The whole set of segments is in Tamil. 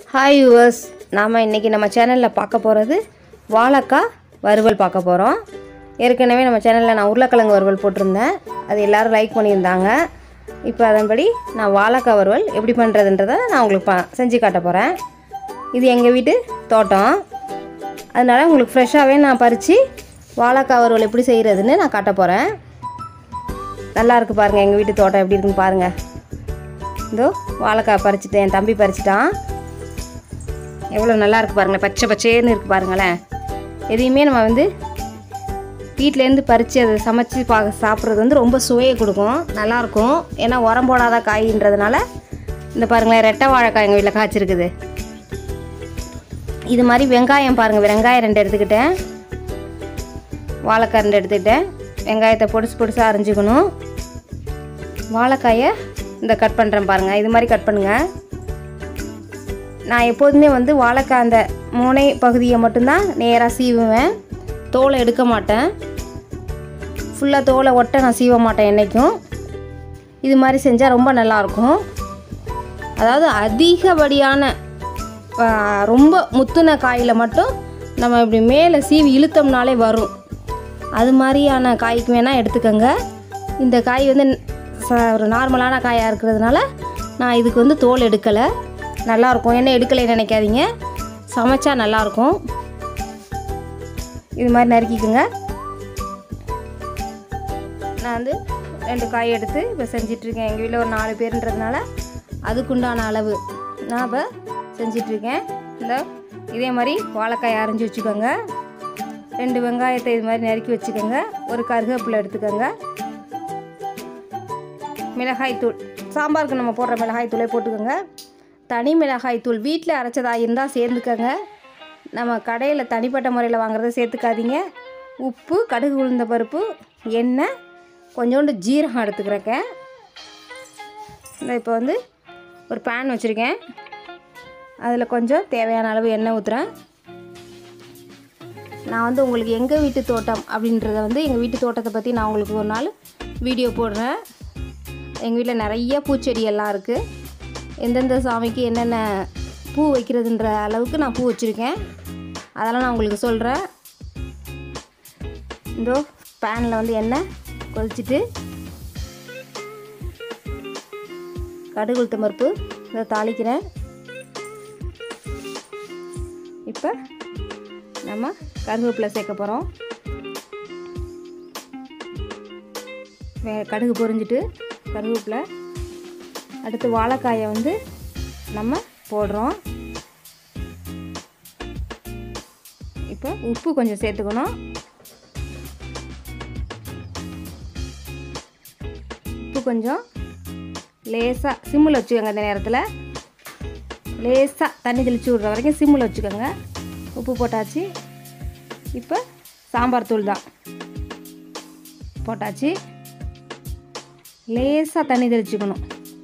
ஹாய் யூவர்ஸ் நாம் இன்றைக்கி நம்ம சேனலில் பார்க்க போகிறது வாழைக்காய் வறுவல் பார்க்க போகிறோம் ஏற்கனவே நம்ம சேனலில் நான் உருளைக்கிழங்கு வறுவல் போட்டிருந்தேன் அது எல்லோரும் லைக் பண்ணியிருந்தாங்க இப்போ அதன்படி நான் வாழைக்காய் வறுவல் எப்படி பண்ணுறதுன்றதை நான் உங்களுக்கு ப செஞ்சு காட்ட போகிறேன் இது எங்கள் வீட்டு தோட்டம் அதனால் உங்களுக்கு ஃப்ரெஷ்ஷாகவே நான் பறித்து வாழைக்காய் வறுவல் எப்படி செய்கிறதுன்னு நான் காட்ட போகிறேன் நல்லா இருக்கு பாருங்கள் எங்கள் வீட்டு தோட்டம் எப்படி இருக்குன்னு பாருங்கள் இதோ வாழைக்காய் பறிச்சுட்டேன் என் தம்பி பறிச்சிட்டான் எவ்வளோ நல்லா இருக்கு பாருங்களேன் பச்சை பச்சேன்னு இருக்கு பாருங்களேன் எதையுமே நம்ம வந்து வீட்டிலேருந்து பறித்து அதை சமைச்சு பா சாப்பிட்றது வந்து ரொம்ப சுவையை கொடுக்கும் நல்லாயிருக்கும் ஏன்னா உரம் போடாத காயின்றதுனால இந்த பாருங்களேன் ரெட்டை வாழைக்காய் எங்கள் வீட்டில் காய்ச்சிருக்குது இது மாதிரி வெங்காயம் பாருங்கள் வெங்காயம் ரெண்டு எடுத்துக்கிட்டேன் வாழைக்காய் ரெண்டு எடுத்துக்கிட்டேன் வெங்காயத்தை பொடிசு பொடிசாக அரிஞ்சுக்கணும் வாழைக்காயை இந்த கட் பண்ணுறேன் பாருங்கள் இது மாதிரி கட் பண்ணுங்கள் நான் எப்போதுமே வந்து வாழைக்காய் அந்த முனை பகுதியை மட்டும்தான் நேராக சீவுவேன் தோலை எடுக்க மாட்டேன் ஃபுல்லாக தோலை ஒட்ட நான் சீவ மாட்டேன் என்றைக்கும் இது மாதிரி செஞ்சால் ரொம்ப நல்லாயிருக்கும் அதாவது அதிகப்படியான ஆ, ரொம்ப முத்துன காயில் மட்டும் நம்ம இப்படி மேலே சீவி இழுத்தோம்னாலே வரும் அது மாதிரியான காய்க்கு வேணால் எடுத்துக்கோங்க இந்த காய் வந்து ச- ஒரு நார்மலான காயாக இருக்கிறதுனால நான் இதுக்கு வந்து தோல் எடுக்கலை நல்லாயிருக்கும் என்ன எடுக்கலை நினைக்காதீங்க சமைச்சா நல்லாயிருக்கும் இது மாதிரி நறுக்கிக்குங்க நான் வந்து ரெண்டு காய் எடுத்து இப்போ செஞ்சிட்ருக்கேன் எங்கள் வீட்டில் ஒரு நாலு பேருன்றதுனால அதுக்குண்டான அளவு நான் இப்போ செஞ்சிட்ருக்கேன் இந்த இதே மாதிரி வாழைக்காய் அரைஞ்சி வச்சுக்கோங்க ரெண்டு வெங்காயத்தை இது மாதிரி நறுக்கி வச்சுக்கோங்க ஒரு கருவேப்பிலை எடுத்துக்கோங்க மிளகாய்த்தூள் சாம்பாருக்கு நம்ம போடுற மிளகாய்த்தூளே போட்டுக்கோங்க தனி மிளகாய்த்தூள் வீட்டில் அரைச்சதாக இருந்தால் சேர்ந்துக்கோங்க நம்ம கடையில் தனிப்பட்ட முறையில் வாங்குறத சேர்த்துக்காதீங்க உப்பு கடுகு உளுந்த பருப்பு எண்ணெய் கொஞ்சோண்டு ஜீரகம் எடுத்துக்கிறேங்க இந்த இப்போ வந்து ஒரு பேன் வச்சுருக்கேன் அதில் கொஞ்சம் தேவையான அளவு எண்ணெய் ஊற்றுறேன் நான் வந்து உங்களுக்கு எங்கள் வீட்டு தோட்டம் அப்படின்றத வந்து எங்கள் வீட்டு தோட்டத்தை பற்றி நான் உங்களுக்கு ஒரு நாள் வீடியோ போடுறேன் எங்கள் வீட்டில் நிறைய பூச்செடி எல்லாம் இருக்குது எந்தெந்த சாமிக்கு என்னென்ன பூ வைக்கிறதுன்ற அளவுக்கு நான் பூ வச்சுருக்கேன் அதெல்லாம் நான் உங்களுக்கு சொல்கிறேன் இதோ பேனில் வந்து எண்ணெய் கொதிச்சிட்டு கடுகு உளுத்தம் பருப்பு இதை தாளிக்கிறேன் இப்போ நம்ம கருவேப்பிலை சேர்க்க போகிறோம் வே கடுகு பொரிஞ்சிட்டு கருவேப்பிலை அடுத்து வாழைக்காயை வந்து நம்ம போடுறோம் இப்போ உப்பு கொஞ்சம் சேர்த்துக்கணும் உப்பு கொஞ்சம் லேசாக சிம்மில் வச்சுக்கோங்க அந்த நேரத்தில் லேசாக தண்ணி தெளிச்சு விட்ற வரைக்கும் சிம்மில் வச்சுக்கோங்க உப்பு போட்டாச்சு இப்போ சாம்பார் தூள் தான் போட்டாச்சு லேசாக தண்ணி தெளிச்சுக்கணும்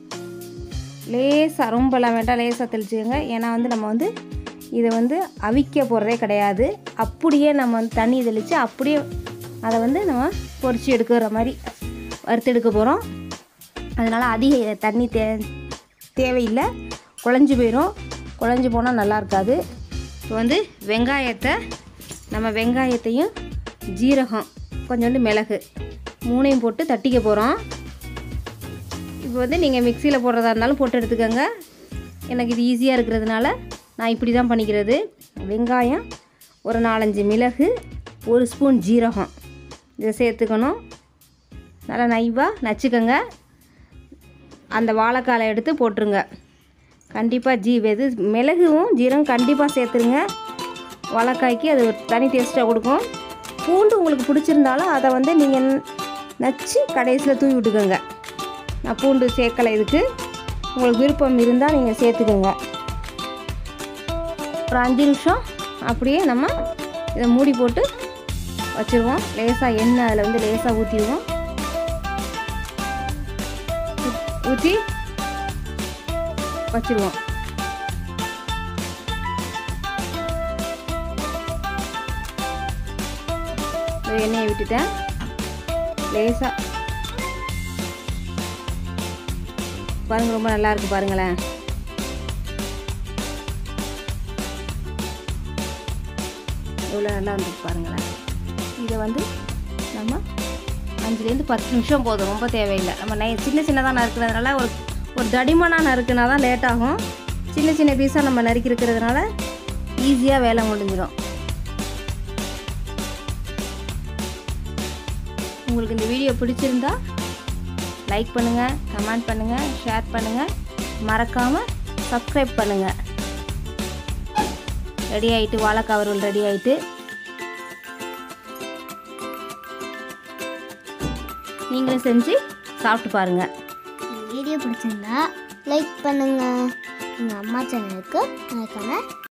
லேசாக ரொம்பலாம் வேண்டாம் லேசாக தெளிச்சுக்கோங்க ஏன்னா வந்து நம்ம வந்து இதை வந்து அவிக்க போகிறதே கிடையாது அப்படியே நம்ம வந்து தண்ணி தெளித்து அப்படியே அதை வந்து நம்ம பொரிச்சு எடுக்கிற மாதிரி வறுத்து எடுக்க போகிறோம் அதனால் அதிக தண்ணி தே தேவையில்லை குழஞ்சி போயிடும் குழஞ்சி போனால் நல்லா இருக்காது இப்போ வந்து வெங்காயத்தை நம்ம வெங்காயத்தையும் ஜீரகம் கொஞ்சோண்டு மிளகு மூணையும் போட்டு தட்டிக்க போகிறோம் இப்போ வந்து நீங்கள் மிக்சியில் போடுறதா இருந்தாலும் போட்டு எடுத்துக்கோங்க எனக்கு இது ஈஸியாக இருக்கிறதுனால நான் இப்படி தான் பண்ணிக்கிறது வெங்காயம் ஒரு நாலஞ்சு மிளகு ஒரு ஸ்பூன் ஜீரகம் இதை சேர்த்துக்கணும் நல்லா நைவாக நச்சுக்கோங்க அந்த வாழைக்காலை எடுத்து போட்டுருங்க கண்டிப்பாக ஜீ இது மிளகும் ஜீரகம் கண்டிப்பாக சேர்த்துருங்க வாழைக்காய்க்கு அது ஒரு தனி டேஸ்ட்டாக கொடுக்கும் பூண்டு உங்களுக்கு பிடிச்சிருந்தாலும் அதை வந்து நீங்கள் நச்சு கடைசியில் தூவி விட்டுக்கோங்க நான் பூண்டு சேர்க்கலை இதுக்கு உங்களுக்கு விருப்பம் இருந்தால் நீங்கள் சேர்த்துக்கோங்க ஒரு அஞ்சு நிமிஷம் அப்படியே நம்ம இதை மூடி போட்டு வச்சுருவோம் லேசாக எண்ணெய் அதில் வந்து லேசாக ஊற்றிடுவோம் ஊற்றி வச்சுருவோம் இந்த எண்ணெயை விட்டுட்டேன் லேசாக பாருங்க ரொம்ப நல்லா இருக்கு பாருங்களேன் எவ்வளோ நல்லா வந்துருக்கு பாருங்களேன் இதை வந்து நம்ம அஞ்சுலேருந்து பத்து நிமிஷம் போதும் ரொம்ப தேவையில்லை நம்ம நை சின்ன சின்னதாக நறுக்கிறதுனால ஒரு ஒரு தடிமனாக நறுக்குனா தான் லேட் ஆகும் சின்ன சின்ன பீஸாக நம்ம நறுக்கி இருக்கிறதுனால ஈஸியாக வேலை முடிஞ்சிடும் உங்களுக்கு இந்த வீடியோ பிடிச்சிருந்தா லைக் பண்ணுங்கள் கமெண்ட் பண்ணுங்கள் ஷேர் பண்ணுங்கள் மறக்காமல் சப்ஸ்கிரைப் பண்ணுங்கள் ரெடி ஆகிட்டு வாழைக்காய் வறுவல் ரெடி ஆகிட்டு நீங்களும் செஞ்சு சாப்பிட்டு பாருங்கள் இந்த வீடியோ பிடிச்சிருந்தா லைக் பண்ணுங்க எங்கள் அம்மா சேனலுக்கு மறக்காம